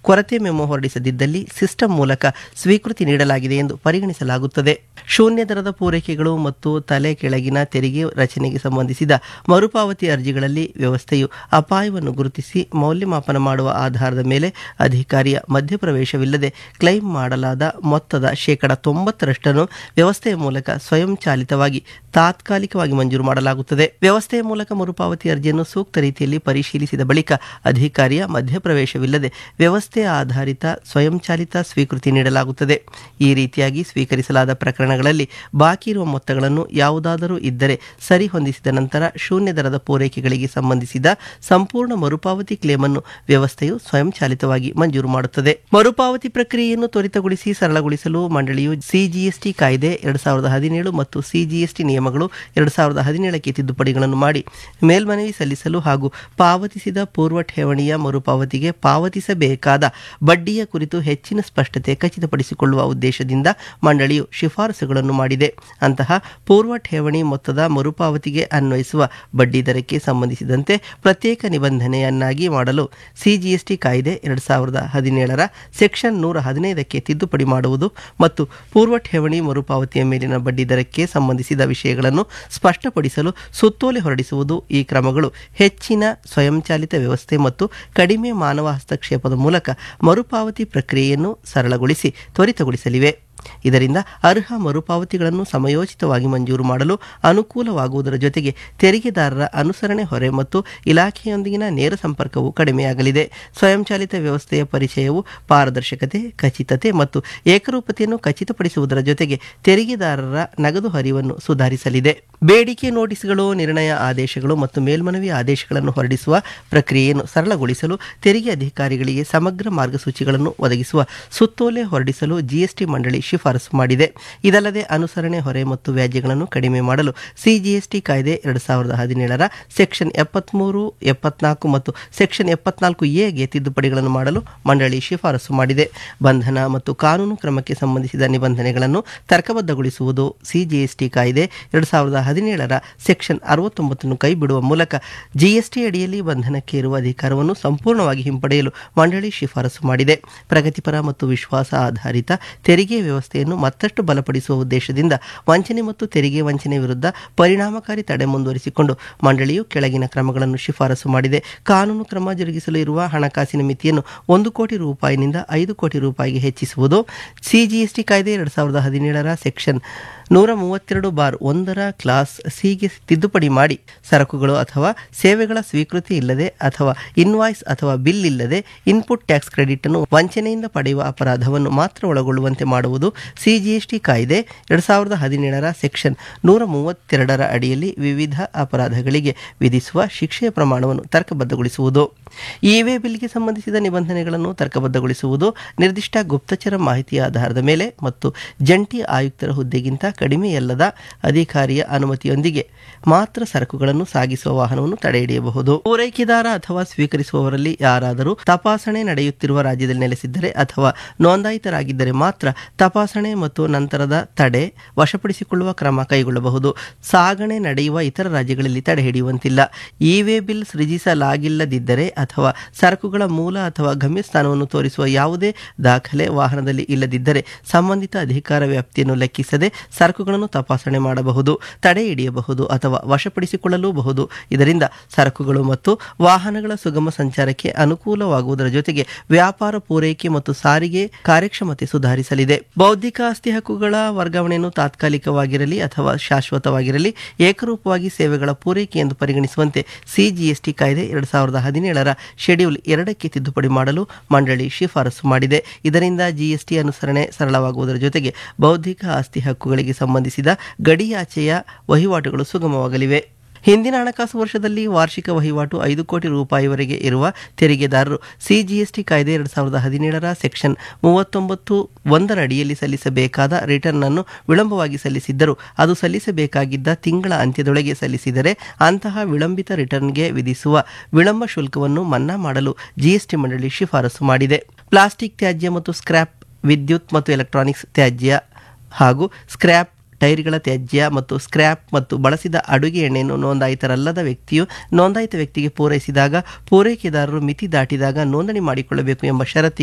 ಕೊರತೆ memo ಹೊರಡಿಸದಿದ್ದಲ್ಲಿ system ಮೂಲಕ ಸ್ವೀಕೃತಿ ನೀಡಲಾಗಿದೆ ಎಂದು ಪರಿಗಣಿಸಲಾಗುತ್ತದೆ ಶೂನ್ಯ ದರದ ಪೂರೈಕೆಗಳು ಮತ್ತು ತಲೆ ಕೆಳಗಿನ ತೆರಿಗೆ ರಚನೆಗೆ ಸಂಬಂಧಿಸಿದ ಮರುಪಾವತಿ ಅರ್ಜಿಗಳಲ್ಲಿ ವ್ಯವಸ್ಥೆಯು ಅಪಾಯವನ್ನು ಗುರುತಿಸಿ ಮೌಲ್ಯಮಾಪನ ಮಾಡುವ ಆಧಾರದ ಮೇಲೆ ಅಧಿಕಾರಿಯ ಮಧ್ಯಪ್ರವೇಶವಿಲ್ಲದೆ ಕ್ಲೈಮ್ ಮಾಡಲಾದ ಮೊತ್ತದ ಶೇಕಡ ತೊಂಬತ್ತರಷ್ಟನ್ನು ವ್ಯವಸ್ಥೆಯ ಮೂಲಕ ಸ್ವಯಂಚಾಲಿತವಾಗಿ ತಾತ್ಕಾಲಿಕವಾಗಿ ಮಂಜೂರು ಮಾಡಲಾಗುತ್ತದೆ ವ್ಯವಸ್ಥೆಯ ಮೂಲಕ ಮರುಪಾವತಿ ಅರ್ಜಿಯನ್ನು ಸೂಕ್ತ ರೀತಿಯಲ್ಲಿ ಪರಿಶೀಲಿಸಿದ ಬಳಿಕ ಅಧಿಕಾರಿಯ ಮಧ್ಯಪ್ರವೇಶವಿಲ್ಲದೆ ವ್ಯವಸ್ಥೆ ಆಧಾರಿತ ಸ್ವಯಂಚಾಲಿತ ಸ್ವೀಕೃತಿ ನೀಡಲಾಗುತ್ತದೆ ಈ ರೀತಿಯಾಗಿ ಸ್ವೀಕರಿಸಲಾದ ಪ್ರಕರಣಗಳಲ್ಲಿ ಬಾಕಿ ಇರುವ ಮೊತ್ತಗಳನ್ನು ಯಾವುದಾದರೂ ಇದ್ದರೆ ಸರಿ ಹೊಂದಿಸಿದ ನಂತರ ಶೂನ್ಯ ದರದ ಪೂರೈಕೆಗಳಿಗೆ ಸಂಬಂಧಿಸಿದ ಸಂಪೂರ್ಣ ಮರುಪಾವತಿ ಕ್ಲೇಮ್ ಅನ್ನು ವ್ಯವಸ್ಥೆಯು ಸ್ವಯಂಚಾಲಿತವಾಗಿ ಮಂಜೂರು ಮಾಡುತ್ತದೆ ಮರುಪಾವತಿ ಪ್ರಕ್ರಿಯೆಯನ್ನು ತ್ವರಿತಗೊಳಿಸಿ ಸರಳಗೊಳಿಸಲು ಮಂಡಳಿಯು ಸಿಜಿಎಸ್ಟಿ ಕಾಯ್ದೆ ಎರಡು ಸಾವಿರದ ಹದಿನೇಳು ಮತ್ತು ಸಿಜಿಎಸ್ಟಿ ನಿಯಮಗಳು ಎರಡು ಸಾವಿರದ ಹದಿನೇಳಕ್ಕೆ ತಿದ್ದುಪಡಿಗಳನ್ನು ಮಾಡಿ ಮೇಲ್ಮನವಿ ಸಲ್ಲಿಸಲು ಹಾಗೂ ಪಾವತಿಸಿದ ಪೂರ್ವ ಠೇವಣಿಯ ಮರುಪಾವತಿಗೆ ಪಾವತಿಸಬೇಕಾದ ಬಡ್ಡಿಯ ಕುರಿತು ಹೆಚ್ಚಿನ ಸ್ಪಷ್ಟತೆ ಖಚಿತಪಡಿಸಿಕೊಳ್ಳುವ ಉದ್ದೇಶದಿಂದ ಮಂಡಳಿಯು ಶಿಫಾರಸುಗಳನ್ನು ಮಾಡಿದೆ ಅಂತಹ ಪೂರ್ವ ಠೇವಣಿ ಮೊತ್ತದ ಮರುಪಾವತಿಗೆ ಅನ್ವಯಿಸುವ ಬಡ್ಡಿ ದರಕ್ಕೆ ಸಂಬಂಧಿಸಿದಂತೆ ಪ್ರತ್ಯೇಕ ನಿಬಂಧನೆಯನ್ನಾಗಿ ಮಾಡಲು ಸಿಜಿಎಸ್ಟಿ ಕಾಯ್ದೆ ಎರಡು ಸಾವಿರದ ಹದಿನೇಳರ ಸೆಕ್ಷನ್ ನೂರ ಹದಿನೈದಕ್ಕೆ ತಿದ್ದುಪಡಿ ಮಾಡುವುದು ಮತ್ತು ಪೂರ್ವ ಠೇವಣಿ ಮರುಪಾವತಿಯ ಮೇಲಿನ ಬಡ್ಡಿ ದರಕ್ಕೆ ಸಂಬಂಧಿಸಿದ ವಿಷಯಗಳನ್ನು ಸ್ಪಷ್ಟಪಡಿಸಲು ಸುತ್ತೋಲೆ ಹೊರಡಿಸುವುದು ಈ ಕ್ರಮಗಳು ಹೆಚ್ಚಿನ ಸ್ವಯಂಚಾಲಿತ ವ್ಯವಸ್ಥೆ ಮತ್ತು ಕಡಿಮೆ ಮಾನವ ಹಸ್ತಕ್ಷೇಪದ ಮೂಲಕ ಮರುಪಾವತಿ ಪ್ರಕ್ರಿಯೆಯನ್ನು ಸರಳಗೊಳಿಸಿ ತ್ವರಿತಗೊಳಿಸಲಿವೆ ಇದರಿಂದ ಅರ್ಹ ಮರುಪಾವತಿಗಳನ್ನು ಸಮಯೋಚಿತವಾಗಿ ಮಂಜೂರು ಮಾಡಲು ಅನುಕೂಲವಾಗುವುದರ ಜೊತೆಗೆ ತೆರಿಗೆದಾರರ ಅನುಸರಣೆ ಹೊರೆ ಮತ್ತು ಇಲಾಖೆಯೊಂದಿಗಿನ ನೇರ ಸಂಪರ್ಕವು ಕಡಿಮೆಯಾಗಲಿದೆ ಸ್ವಯಂಚಾಲಿತ ವ್ಯವಸ್ಥೆಯ ಪರಿಚಯವು ಪಾರದರ್ಶಕತೆ ಖಚಿತತೆ ಮತ್ತು ಏಕರೂಪತೆಯನ್ನು ಖಚಿತಪಡಿಸುವುದರ ಜೊತೆಗೆ ತೆರಿಗೆದಾರರ ನಗದು ಹರಿವನ್ನು ಸುಧಾರಿಸಲಿದೆ ಬೇಡಿಕೆ ನೋಟಿಸ್ಗಳು ನಿರ್ಣಯ ಆದೇಶಗಳು ಮತ್ತು ಮೇಲ್ಮನವಿ ಆದೇಶಗಳನ್ನು ಹೊರಡಿಸುವ ಪ್ರಕ್ರಿಯೆಯನ್ನು ಸರಳಗೊಳಿಸಲು ತೆರಿಗೆ ಅಧಿಕಾರಿಗಳಿಗೆ ಸಮಗ್ರ ಮಾರ್ಗಸೂಚಿಗಳನ್ನು ಒದಗಿಸುವ ಸುತ್ತೋಲೆ ಹೊರಡಿಸಲು ಜಿಎಸ್ಟಿ ಮಂಡಳಿ ಶಿಫಾರಸು ಮಾಡಿದೆ ಇದಲ್ಲದೆ ಅನುಸರಣೆ ಹೊರೆ ಮತ್ತು ವ್ಯಾಜ್ಯಗಳನ್ನು ಕಡಿಮೆ ಮಾಡಲು ಸಿಜಿಎಸ್ಟಿ ಕಾಯ್ದೆ ಎರಡು ಸಾವಿರದ ಹದಿನೇಳರ ಸೆಕ್ಷನ್ ಎಪ್ಪತ್ಮೂರು ಎಪ್ಪತ್ನಾಲ್ಕು ಮತ್ತು ಸೆಕ್ಷನ್ ಎಪ್ಪತ್ನಾಲ್ಕು ಎಗೆ ತಿದ್ದುಪಡಿಗಳನ್ನು ಮಾಡಲು ಮಂಡಳಿ ಶಿಫಾರಸು ಮಾಡಿದೆ ಬಂಧನ ಮತ್ತು ಕಾನೂನು ಕ್ರಮಕ್ಕೆ ಸಂಬಂಧಿಸಿದ ನಿಬಂಧನೆಗಳನ್ನು ತರ್ಕಬದ್ಧಗೊಳಿಸುವುದು ಸಿಜಿಎಸ್ಟಿ ಕಾಯ್ದೆ ಎರಡು ಸಾವಿರದ ಹದಿನೇಳರ ಸೆಕ್ಷನ್ ಅರವತ್ತೊಂಬತ್ತನ್ನು ಕೈಬಿಡುವ ಮೂಲಕ ಜಿಎಸ್ಟಿ ಅಡಿಯಲ್ಲಿ ಬಂಧನಕ್ಕೆ ಇರುವ ಅಧಿಕಾರವನ್ನು ಸಂಪೂರ್ಣವಾಗಿ ಹಿಂಪಡೆಯಲು ಮಂಡಳಿ ಶಿಫಾರಸು ಮಾಡಿದೆ ಪ್ರಗತಿಪರ ಮತ್ತು ವಿಶ್ವಾಸ ಆಧಾರಿತ ತೆರಿಗೆ ವ್ಯವಸ್ಥೆಯನ್ನು ಮತ್ತಷ್ಟು ಬಲಪಡಿಸುವ ಉದ್ದೇಶದಿಂದ ವಂಚನೆ ಮತ್ತು ತೆರಿಗೆ ವಂಚನೆ ವಿರುದ್ಧ ಪರಿಣಾಮಕಾರಿ ತಡೆ ಮುಂದುವರಿಸಿಕೊಂಡು ಮಂಡಳಿಯು ಕೆಳಗಿನ ಕ್ರಮಗಳನ್ನು ಶಿಫಾರಸು ಮಾಡಿದೆ ಕಾನೂನು ಕ್ರಮ ಜರುಗಿಸಲು ಇರುವ ಹಣಕಾಸಿನ ಮಿತಿಯನ್ನು ಒಂದು ಕೋಟಿ ರೂಪಾಯಿನಿಂದ ಐದು ಕೋಟಿ ರೂಪಾಯಿಗೆ ಹೆಚ್ಚಿಸುವುದು ಸಿಜಿಎಸ್ಟಿ ಕಾಯ್ದೆ ಎರಡು ಸಾವಿರದ ಹದಿನೇಳರ ಸೆಕ್ಷನ್ ನೂರ ಮೂವತ್ತೆರಡು ಬಾರ್ ಒಂದರ ಕ್ಲಾಸ್ ಸಿಗೆ ತಿದ್ದುಪಡಿ ಮಾಡಿ ಸರಕುಗಳು ಅಥವಾ ಸೇವೆಗಳ ಸ್ವೀಕೃತಿ ಇಲ್ಲದೆ ಅಥವಾ ಇನ್ವಾಯ್ಸ್ ಅಥವಾ ಬಿಲ್ ಇಲ್ಲದೆ ಇನ್ಪುಟ್ ಟ್ಯಾಕ್ಸ್ ಕ್ರೆಡಿಟ್ ಅನ್ನು ವಂಚನೆಯಿಂದ ಪಡೆಯುವ ಅಪರಾಧವನ್ನು ಮಾತ್ರ ಒಳಗೊಳ್ಳುವಂತೆ ಮಾಡುವುದು ಸಿಜಿಎಸ್ಟಿ ಕಾಯ್ದೆ ಎರಡು ಸಾವಿರದ ಹದಿನೇಳರ ಸೆಕ್ಷನ್ ನೂರ ಮೂವತ್ತೆರಡರ ಅಡಿಯಲ್ಲಿ ವಿವಿಧ ಅಪರಾಧಗಳಿಗೆ ವಿಧಿಸುವ ಶಿಕ್ಷೆಯ ಪ್ರಮಾಣವನ್ನು ತರ್ಕಬದ್ಧಗೊಳಿಸುವುದು ಇವೆ ಬಿಲ್ಗೆ ಸಂಬಂಧಿಸಿದ ನಿಬಂಧನೆಗಳನ್ನು ತರ್ಕಬದ್ಧಗೊಳಿಸುವುದು ನಿರ್ದಿಷ್ಟ ಗುಪ್ತಚರ ಮಾಹಿತಿಯ ಆಧಾರದ ಮೇಲೆ ಮತ್ತು ಜಂಟಿ ಆಯುಕ್ತರ ಹುದ್ದೆಗಿಂತ ಕಡಿಮೆಯಲ್ಲದ ಅಧಿಕಾರಿಯ ಅನುಮತಿಯೊಂದಿಗೆ ಮಾತ್ರ ಸರಕುಗಳನ್ನು ಸಾಗಿಸುವ ವಾಹನವನ್ನು ತಡೆಹಿಡಿಯಬಹುದು ಪೂರೈಕೆದಾರ ಅಥವಾ ಸ್ವೀಕರಿಸುವವರಲ್ಲಿ ಯಾರಾದರೂ ತಪಾಸಣೆ ನಡೆಯುತ್ತಿರುವ ರಾಜ್ಯದಲ್ಲಿ ನೆಲೆಸಿದ್ದರೆ ಅಥವಾ ನೋಂದಾಯಿತರಾಗಿದ್ದರೆ ಮಾತ್ರ ತಪಾಸಣೆ ಮತ್ತು ನಂತರದ ತಡೆ ವಶಪಡಿಸಿಕೊಳ್ಳುವ ಕ್ರಮ ಕೈಗೊಳ್ಳಬಹುದು ಸಾಗಣೆ ನಡೆಯುವ ಇತರ ರಾಜ್ಯಗಳಲ್ಲಿ ತಡೆ ಹಿಡಿಯುವಂತಿಲ್ಲ ಇ-ವೇ ಬಿಲ್ ಸೃಜಿಸಲಾಗಿಲ್ಲದಿದ್ದರೆ ಅಥವಾ ಸರಕುಗಳ ಮೂಲ ಅಥವಾ ಗಮ್ಯಸ್ಥಾನವನ್ನು ತೋರಿಸುವ ಯಾವುದೇ ದಾಖಲೆ ವಾಹನದಲ್ಲಿ ಇಲ್ಲದಿದ್ದರೆ ಸಂಬಂಧಿತ ಅಧಿಕಾರ ವ್ಯಾಪ್ತಿಯನ್ನು ಲೆಕ್ಕಿಸದೆ ಸರಕುಗಳನ್ನು ತಪಾಸಣೆ ಮಾಡಬಹುದು ತಡೆ ಹಿಡಿಯಬಹುದು ಅಥವಾ ವಶಪಡಿಸಿಕೊಳ್ಳಲೂಬಹುದು ಇದರಿಂದ ಸರಕುಗಳು ಮತ್ತು ವಾಹನಗಳ ಸುಗಮ ಸಂಚಾರಕ್ಕೆ ಅನುಕೂಲವಾಗುವುದರ ಜೊತೆಗೆ ವ್ಯಾಪಾರ ಪೂರೈಕೆ ಮತ್ತು ಸಾರಿಗೆ ಕಾರ್ಯಕ್ಷಮತೆ ಸುಧಾರಿಸಲಿದೆ ಬೌದ್ಧಿಕ ಆಸ್ತಿ ಹಕ್ಕುಗಳ ವರ್ಗಾವಣೆಯನ್ನು ತಾತ್ಕಾಲಿಕವಾಗಿರಲಿ ಅಥವಾ ಶಾಶ್ವತವಾಗಿರಲಿ ಏಕರೂಪವಾಗಿ ಸೇವೆಗಳ ಪೂರೈಕೆ ಎಂದು ಪರಿಗಣಿಸುವಂತೆ ಸಿಜಿಎಸ್ಟಿ ಕಾಯ್ದೆ ಎರಡು ಸಾವಿರದ ಹದಿನೇಳರ ಶೆಡ್ಯೂಲ್ ಎರಡಕ್ಕೆ ತಿದ್ದುಪಡಿ ಮಾಡಲು ಮಂಡಳಿ ಶಿಫಾರಸು ಮಾಡಿದೆ ಇದರಿಂದ ಜಿಎಸ್ಟಿ ಅನುಸರಣೆ ಸರಳವಾಗುವುದರ ಜೊತೆಗೆ ಬೌದ್ಧಿಕ ಆಸ್ತಿ ಹಕ್ಕುಗಳಿಗೆ ಸಂಬಂಧಿಸಿದ ಗಡಿಯಾಚೆಯ ವಹಿವಾಟುಗಳು ಸುಗಮವಾಗಲಿವೆ ಹಿಂದಿನ ಹಣಕಾಸು ವರ್ಷದಲ್ಲಿ ವಾರ್ಷಿಕ ವಹಿವಾಟು ಐದು ಕೋಟಿ ರೂಪಾಯಿವರೆಗೆ ಇರುವ ತೆರಿಗೆದಾರರು ಸಿಜಿಎಸ್ಟಿ ಕಾಯ್ದೆ ಎರಡು ಸಾವಿರದ ಹದಿನೇಳರ ಸೆಕ್ಷನ್ ಮೂವತ್ತೊಂಬತ್ತು ಒಂದರ ಅಡಿಯಲ್ಲಿ ಸಲ್ಲಿಸಬೇಕಾದ ರಿಟರ್ನ್ ಅನ್ನು ವಿಳಂಬವಾಗಿ ಸಲ್ಲಿಸಿದ್ದರೂ ಅದು ಸಲ್ಲಿಸಬೇಕಾಗಿದ್ದ ತಿಂಗಳ ಅಂತ್ಯದೊಳಗೆ ಸಲ್ಲಿಸಿದರೆ ಅಂತಹ ವಿಳಂಬಿತ ರಿಟರ್ನ್ಗೆ ವಿಧಿಸುವ ವಿಳಂಬ ಶುಲ್ಕವನ್ನು ಮನ್ನಾ ಮಾಡಲು ಜಿಎಸ್ಟಿ ಮಂಡಳಿ ಶಿಫಾರಸು ಮಾಡಿದೆ ಪ್ಲಾಸ್ಟಿಕ್ ತ್ಯಾಜ್ಯ ಮತ್ತು ಸ್ಕ್ರ್ಯಾಪ್ ವಿದ್ಯುತ್ ಮತ್ತು ಎಲೆಕ್ಟ್ರಾನಿಕ್ಸ್ ತ್ಯಾಜ್ಯ ಹಾಗೂ ಸ್ಕ್ರ್ಯಾಪ್ ಟೈರ್ಗಳ ತ್ಯಾಜ್ಯ ಮತ್ತು ಸ್ಕ್ರ್ಯಾಪ್ ಮತ್ತು ಬಳಸಿದ ಅಡುಗೆ ಎಣ್ಣೆಯನ್ನು ನೋಂದಾಯಿತರಲ್ಲದ ವ್ಯಕ್ತಿಯು ನೋಂದಾಯಿತ ವ್ಯಕ್ತಿಗೆ ಪೂರೈಸಿದಾಗ ಪೂರೈಕೆದಾರರು ಮಿತಿ ದಾಟಿದಾಗ ನೋಂದಣಿ ಮಾಡಿಕೊಳ್ಳಬೇಕು ಎಂಬ ಷರತ್ತಿಗೆ